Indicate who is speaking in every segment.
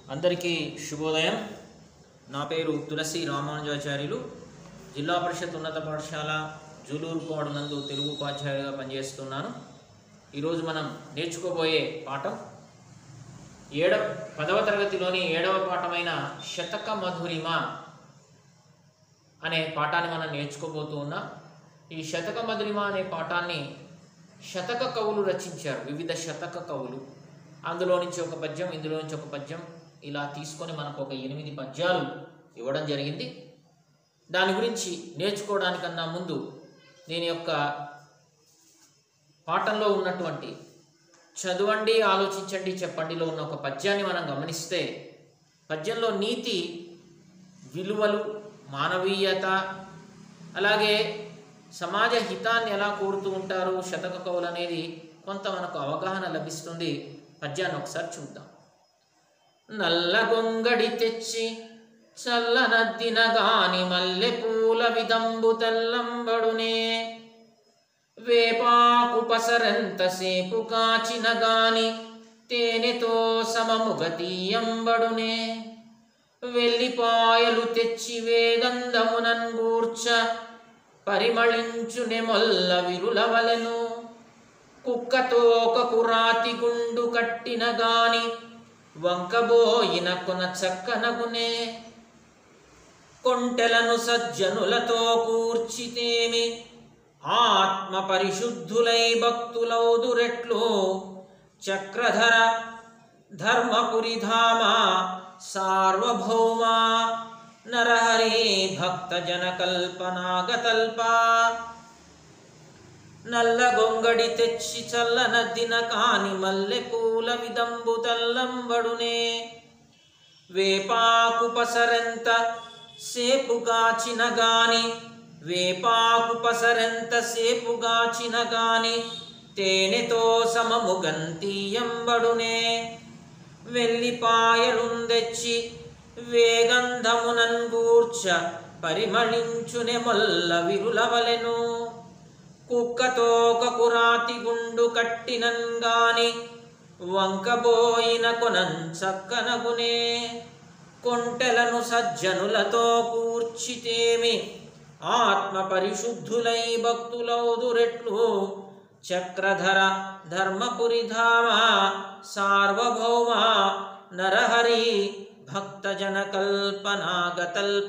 Speaker 1: అందరికీ శుభోదయం నా పేరు తులసి రామానుజాచార్యులు జిల్లా పరిషత్ ఉన్నత పాఠశాల జూలూరు కోడ నందు తెలుగు ఉపాధ్యాయుడిగా పనిచేస్తున్నాను ఈరోజు మనం నేర్చుకోబోయే పాఠం ఏడవ పదవ తరగతిలోని ఏడవ పాఠమైన శతక మధురిమ అనే పాఠాన్ని మనం నేర్చుకోబోతూ ఉన్నాం ఈ శతక మధురిమ అనే పాఠాన్ని శతక కవులు రచించారు వివిధ శతక కవులు అందులో నుంచి ఒక పద్యం ఇందులో నుంచి ఒక పద్యం ఇలా తీసుకొని మనకు ఒక ఎనిమిది పద్యాలు ఇవ్వడం జరిగింది దాని గురించి నేర్చుకోవడానికన్నా ముందు దీని యొక్క పాఠంలో ఉన్నటువంటి చదవండి ఆలోచించండి చెప్పండిలో ఉన్న ఒక పద్యాన్ని మనం గమనిస్తే పద్యంలో నీతి విలువలు మానవీయత అలాగే సమాజ హితాన్ని ఎలా కోరుతూ ఉంటారు శతక కవులు అనేది కొంత మనకు అవగాహన లభిస్తుంది పద్యాన్ని ఒకసారి చూద్దాం నల్ల గొంగడి తెచ్చి చల్లనద్దిన గాని మల్లె పూల విదంబు తెల్లంబడునే వేపాకు పసరెంతసేపు కాచిన గాని తేనెతో సమముగ తీయంబడునే వెల్లిపాయలు తెచ్చి వేగంధమునన్ గూర్చ పరిమళించునే మొల్ల విరులవలెను కుక్కతో ఒక కురాతి గుండు కట్టిన గాని వంకబోయిన కొన చక్కనగునే కొంటెలను సజ్జనులతో కూర్చితేమి ఆత్మ పరిశుద్ధులై భక్తులౌదురెట్లు చక్రధర ధర్మపురిధామ సార్వభౌమ నరహరి భక్తజన కల్పనాగతల్ప నల్ల గొంగడి తెచ్చి చల్లనద్దిన కాని మల్లె పూల విదంబు తల్లంబడునే వేపాకు పసరెంత సేపు గాచిన గాని వేపాకు పసరెంత సేపు గాచిన గాని తేనెతో సమము గంతీయంబడునే వెల్లిపాయలుందెచ్చి వేగంధమునన్ గూర్చ పరిమళించునే మొల్ల విరులవలెను కుక్కతో కకురాతి గుండు కట్టినంగాని వంకబోయిన కొనం చక్కనగునే కొంటెలను సజ్జనులతో కూర్చితేమి ఆత్మ పరిశుద్ధులై భక్తులౌదురెట్లు చక్రధర ధర్మపురిధామ సార్వభౌమ నరహరి భక్తజన కల్పనాగతల్ప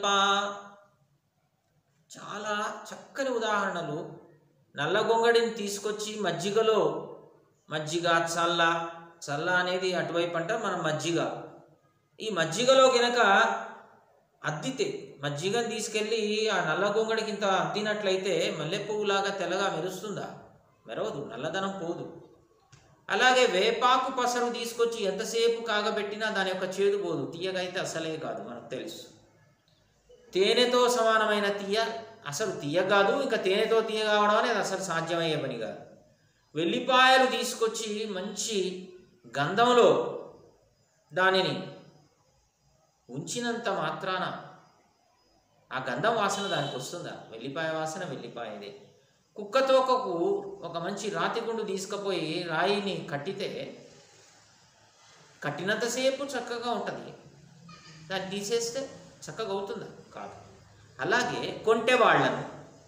Speaker 1: చాలా చక్కని ఉదాహరణలు నల్ల గొంగడిని తీసుకొచ్చి మజ్జిగలో మజ్జిగ చల్ల చల్ల అనేది అటువైపు అంట మనం మజ్జిగ ఈ మజ్జిగలో గినక అద్దితే మజ్జిగను తీసుకెళ్ళి ఆ నల్ల గొంగడికి ఇంత అద్దినట్లయితే మల్లె పువ్వులాగా తెల్లగా మెరుస్తుందా మెరవదు నల్లదనం పోదు అలాగే వేపాకు పసరు తీసుకొచ్చి ఎంతసేపు కాగబెట్టినా దాని యొక్క చేదు పోదు తీయగా అయితే అసలే కాదు మనకు తెలుసు తేనెతో సమానమైన తీయ అసలు తీయ కాదు ఇంకా తేనెతో తీయ కావడం అనేది అసలు సాధ్యమయ్యే పని కాదు వెల్లిపాయలు తీసుకొచ్చి మంచి గంధంలో దానిని ఉంచినంత మాత్రాన ఆ గంధం వాసన దానికి వస్తుందా వెల్లిపాయ వాసన వెల్లిపాయదే కుక్కతోకకు ఒక మంచి రాతి గుండు తీసుకుపోయి రాయిని కట్టితే కట్టినంతసేపు చక్కగా ఉంటుంది దాన్ని తీసేస్తే చక్కగా అవుతుందా కాదు అలాగే కొంటె వాళ్ళను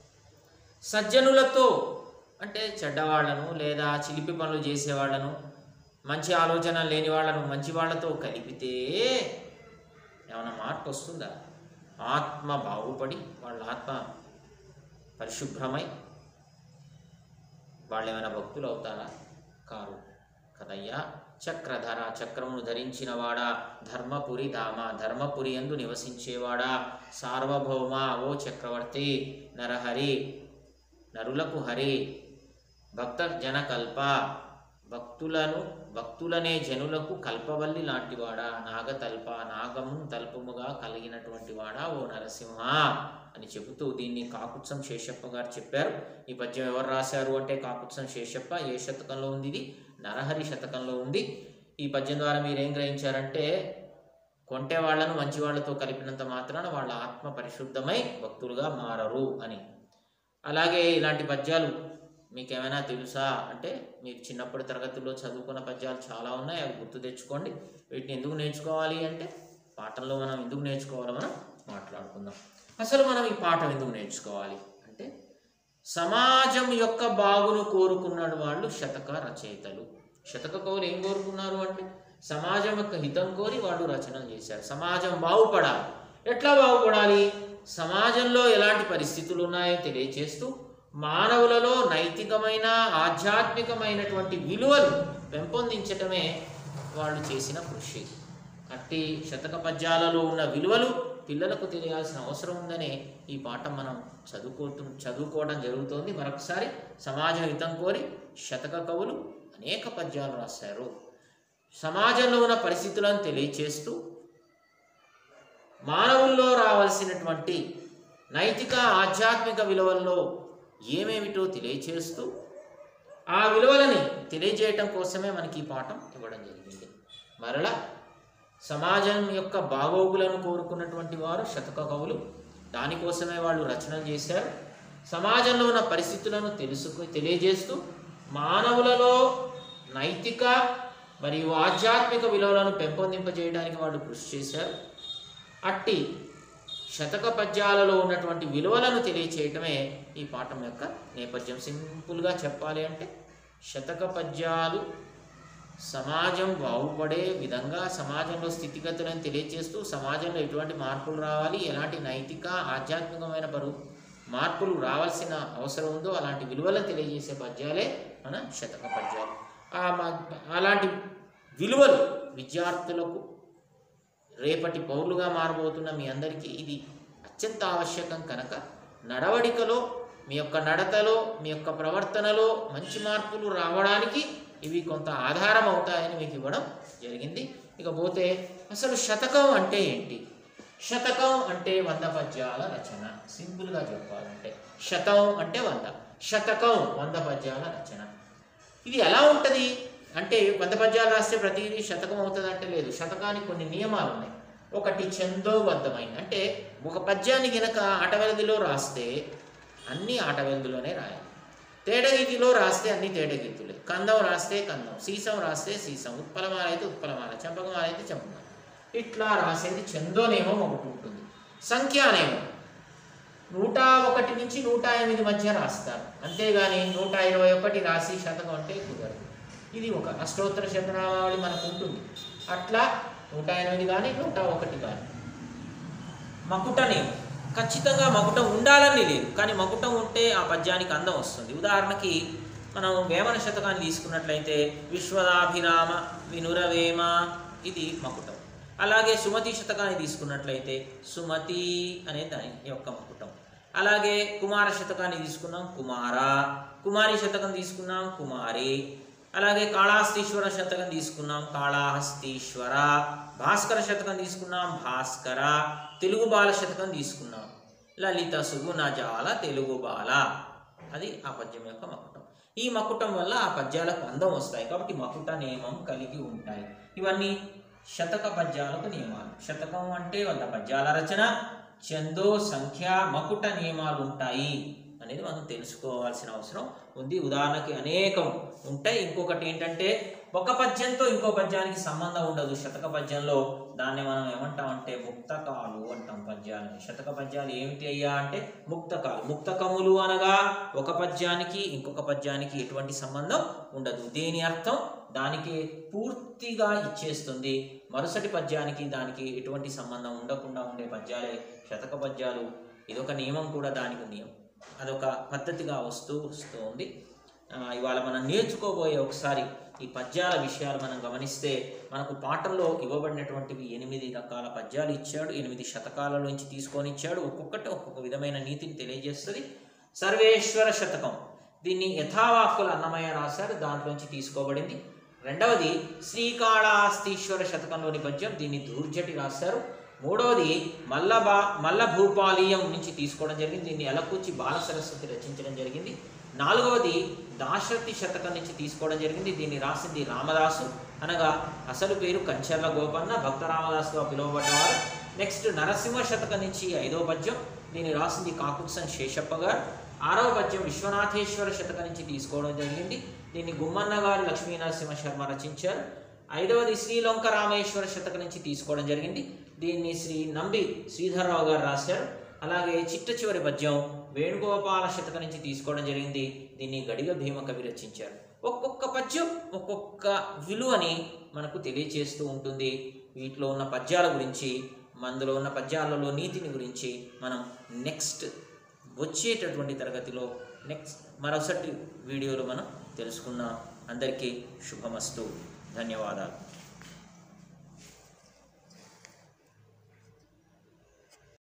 Speaker 1: సజ్జనులతో అంటే చెడ్డవాళ్లను లేదా చిలిపి పనులు చేసేవాళ్లను మంచి ఆలోచన లేని వాళ్ళను మంచి వాళ్ళతో కలిపితే ఏమైనా మార్పు వస్తుందా ఆత్మ బాగుపడి వాళ్ళ ఆత్మ పరిశుభ్రమై వాళ్ళు ఏమైనా భక్తులు అవుతారా కారు కదయ్యా చక్రధర చక్రమును ధరించినవాడా ధర్మపురి ధామ ధర్మపురి ఎందు నివసించేవాడా సార్వభౌమ ఓ చక్రవర్తి నరహరి నరులకు హరి భక్త జనకల్ప భక్తులను భక్తులనే జనులకు కల్పవల్లి లాంటివాడా నాగతల్ప నాగము తల్పముగా కలిగినటువంటి వాడా ఓ నరసింహ అని చెబుతూ దీన్ని కాకుత్సం శేషప్ప గారు చెప్పారు ఈ పద్యం ఎవరు రాశారు అంటే కాకుత్సం శేషప్ప ఏ శతకంలో ఉంది ఇది నరహరి శతకంలో ఉంది ఈ పద్యం ద్వారా మీరు ఏం గ్రహించారంటే కొంటే వాళ్ళను మంచి వాళ్ళతో కలిపినంత మాత్రాన వాళ్ళ ఆత్మ పరిశుద్ధమై భక్తులుగా మారరు అని అలాగే ఇలాంటి పద్యాలు మీకు ఏమైనా తెలుసా అంటే మీరు చిన్నప్పటి తరగతుల్లో చదువుకున్న పద్యాలు చాలా ఉన్నాయి అవి గుర్తు తెచ్చుకోండి వీటిని ఎందుకు నేర్చుకోవాలి అంటే పాఠంలో మనం ఎందుకు నేర్చుకోవాలో మనం మాట్లాడుకుందాం అసలు మనం ఈ పాఠం ఎందుకు నేర్చుకోవాలి అంటే సమాజం యొక్క బాగును కోరుకున్న వాళ్ళు శతక రచయితలు శతక కవులు ఏం కోరుకున్నారు అంటే సమాజం యొక్క హితం కోరి వాళ్ళు రచనలు చేశారు సమాజం బాగుపడాలి ఎట్లా బాగుపడాలి సమాజంలో ఎలాంటి పరిస్థితులు ఉన్నాయో తెలియచేస్తూ మానవులలో నైతికమైన ఆధ్యాత్మికమైనటువంటి విలువలు పెంపొందించటమే వాళ్ళు చేసిన కృషి అట్టి శతక పద్యాలలో ఉన్న విలువలు పిల్లలకు తెలియాల్సిన అవసరం ఉందనే ఈ పాఠం మనం చదువుకోవటం చదువుకోవడం జరుగుతోంది మరొకసారి సమాజ హితం కోరి శతక కవులు అనేక పద్యాలు రాశారు సమాజంలో ఉన్న పరిస్థితులను తెలియచేస్తూ మానవుల్లో రావాల్సినటువంటి నైతిక ఆధ్యాత్మిక విలువల్లో ఏమేమిటో తెలియచేస్తూ ఆ విలువలని తెలియజేయటం కోసమే మనకి ఈ పాఠం ఇవ్వడం జరిగింది మరలా సమాజం యొక్క బాగోగులను కోరుకున్నటువంటి వారు శతక కవులు దానికోసమే వాళ్ళు రచనలు చేశారు సమాజంలో ఉన్న పరిస్థితులను తెలుసుకు తెలియజేస్తూ మానవులలో నైతిక మరియు ఆధ్యాత్మిక విలువలను పెంపొందింపజేయడానికి వాళ్ళు కృషి చేశారు అట్టి శతక పద్యాలలో ఉన్నటువంటి విలువలను తెలియచేయటమే ఈ పాఠం యొక్క నేపథ్యం సింపుల్గా చెప్పాలి అంటే శతక పద్యాలు సమాజం బాగుపడే విధంగా సమాజంలో స్థితిగతులను తెలియజేస్తూ సమాజంలో ఎటువంటి మార్పులు రావాలి ఎలాంటి నైతిక ఆధ్యాత్మికమైన పరు మార్పులు రావాల్సిన అవసరం ఉందో అలాంటి విలువలను తెలియజేసే పద్యాలే మన శతక పద్యాలు ఆ మ- అలాంటి విలువలు విద్యార్థులకు రేపటి పౌరులుగా మారబోతున్న మీ అందరికీ ఇది అత్యంత ఆవశ్యకం కనుక నడవడికలో మీ యొక్క నడతలో మీ యొక్క ప్రవర్తనలో మంచి మార్పులు రావడానికి ఇవి కొంత ఆధారం అవుతాయని మీకు ఇవ్వడం జరిగింది ఇకపోతే అసలు శతకం అంటే ఏంటి శతకం అంటే వంద పద్యాల రచన సింపుల్గా చెప్పాలంటే శతం అంటే వంద శతకం వంద పద్యాల రచన ఇది ఎలా ఉంటుంది అంటే వంద పద్యాలు రాస్తే ప్రతిదీ శతకం అవుతుంది అంటే లేదు శతకానికి కొన్ని నియమాలు ఉన్నాయి ఒకటి ఛందోబద్ధమైన అంటే ఒక పద్యాన్ని గనక ఆటవెలదిలో రాస్తే అన్ని ఆటవెలదిలోనే రాయాలి తేడగీతిలో రాస్తే అన్ని తేడగీతులే కందం రాస్తే కందం సీసం రాస్తే సీసం ఉత్పలమాల అయితే ఉత్పలమాల చంపకమాల అయితే చంపకమాల ఇట్లా రాసేది చందో నియమం ఒకటి ఉంటుంది సంఖ్యా నియమం నూట ఒకటి నుంచి నూట ఎనిమిది మధ్య రాస్తారు అంతేగాని నూట ఇరవై ఒకటి రాసి శతకం అంటే కుదరదు ఇది ఒక అష్టోత్తర శతనామావళి మనకు ఉంటుంది అట్లా నూట ఎనిమిది కానీ నూట ఒకటి కానీ మకుట నియమం ఖచ్చితంగా మకుటం ఉండాలని లేదు కానీ మకుటం ఉంటే ఆ పద్యానికి అందం వస్తుంది ఉదాహరణకి మనం వేమన శతకాన్ని తీసుకున్నట్లయితే విశ్వదాభిరామ వినురవేమ ఇది మకుటం అలాగే సుమతి శతకాన్ని తీసుకున్నట్లయితే సుమతి అనే దాని యొక్క మకుటం అలాగే కుమార శతకాన్ని తీసుకున్నాం కుమార కుమారి శతకం తీసుకున్నాం కుమారి అలాగే కాళహస్తీశ్వర శతకం తీసుకున్నాం కాళహస్తీశ్వర భాస్కర శతకం తీసుకున్నాం భాస్కర తెలుగు బాల శతకం తీసుకున్నాం లలిత సుగుణజాల తెలుగు బాల అది ఆ పద్యం యొక్క మకుటం ఈ మకుటం వల్ల ఆ పద్యాలకు అందం వస్తాయి కాబట్టి మకుట నియమం కలిగి ఉంటాయి ఇవన్నీ శతక పద్యాలకు నియమాలు శతకం అంటే వంద పద్యాల రచన చందో సంఖ్య మకుట నియమాలు ఉంటాయి అనేది మనం తెలుసుకోవాల్సిన అవసరం ఉంది ఉదాహరణకి అనేకం ఉంటాయి ఇంకొకటి ఏంటంటే ఒక పద్యంతో ఇంకో పద్యానికి సంబంధం ఉండదు శతక పద్యంలో దాన్ని మనం ఏమంటామంటే ముక్తకాలు అంటాం పద్యాలని శతక పద్యాలు ఏమిటి అయ్యా అంటే ముక్తకాలు ముక్తకములు అనగా ఒక పద్యానికి ఇంకొక పద్యానికి ఎటువంటి సంబంధం ఉండదు దీని అర్థం దానికి పూర్తిగా ఇచ్చేస్తుంది మరుసటి పద్యానికి దానికి ఎటువంటి సంబంధం ఉండకుండా ఉండే పద్యాలే శతక పద్యాలు ఇదొక నియమం కూడా దానికి నియమం అదొక పద్ధతిగా వస్తూ వస్తుంది ఆ, ఇవాళ మనం నేర్చుకోబోయే ఒకసారి ఈ పద్యాల విషయాలు మనం గమనిస్తే మనకు పాఠంలో ఇవ్వబడినటువంటివి ఎనిమిది రకాల పద్యాలు ఇచ్చాడు ఎనిమిది శతకాల నుంచి తీసుకొని ఇచ్చాడు ఒక్కొక్కటి ఒక్కొక్క విధమైన నీతిని తెలియజేస్తుంది సర్వేశ్వర శతకం దీన్ని యథావాక్కుల అన్నమయ్య రాశారు దాంట్లోంచి తీసుకోబడింది రెండవది శ్రీకాళహస్తీశ్వర శతకంలోని పద్యం దీన్ని దూర్జటి రాశారు మూడవది మల్లబా మల్ల భూపాలీయం నుంచి తీసుకోవడం జరిగింది దీన్ని ఎలకూచి బాల సరస్వతి రచించడం జరిగింది నాలుగవది దాశరథి శతకం నుంచి తీసుకోవడం జరిగింది దీన్ని రాసింది రామదాసు అనగా అసలు పేరు కంచర్ల గోపన్న భక్త రామదాసుగా పిలువబడ్డవారు నెక్స్ట్ నరసింహ శతకం నుంచి ఐదో పద్యం దీన్ని రాసింది కాకుత్సన్ శేషప్ప గారు ఆరవ పద్యం విశ్వనాథేశ్వర శతక నుంచి తీసుకోవడం జరిగింది దీన్ని గుమ్మన్న గారు లక్ష్మీనరసింహ శర్మ రచించారు ఐదవది శ్రీలంక రామేశ్వర శతక నుంచి తీసుకోవడం జరిగింది దీన్ని శ్రీ నంబి శ్రీధర్రావు గారు రాశారు అలాగే చిట్ట చివరి పద్యం వేణుగోపాల శతక నుంచి తీసుకోవడం జరిగింది దీన్ని గడిగ భీమ కవి రచించారు ఒక్కొక్క పద్యం ఒక్కొక్క విలువని మనకు తెలియచేస్తూ ఉంటుంది వీటిలో ఉన్న పద్యాల గురించి అందులో ఉన్న పద్యాలలో నీతిని గురించి మనం నెక్స్ట్ వచ్చేటటువంటి తరగతిలో నెక్స్ట్ మరొకటి వీడియోలో మనం తెలుసుకుందాం అందరికీ శుభమస్తు ధన్యవాదాలు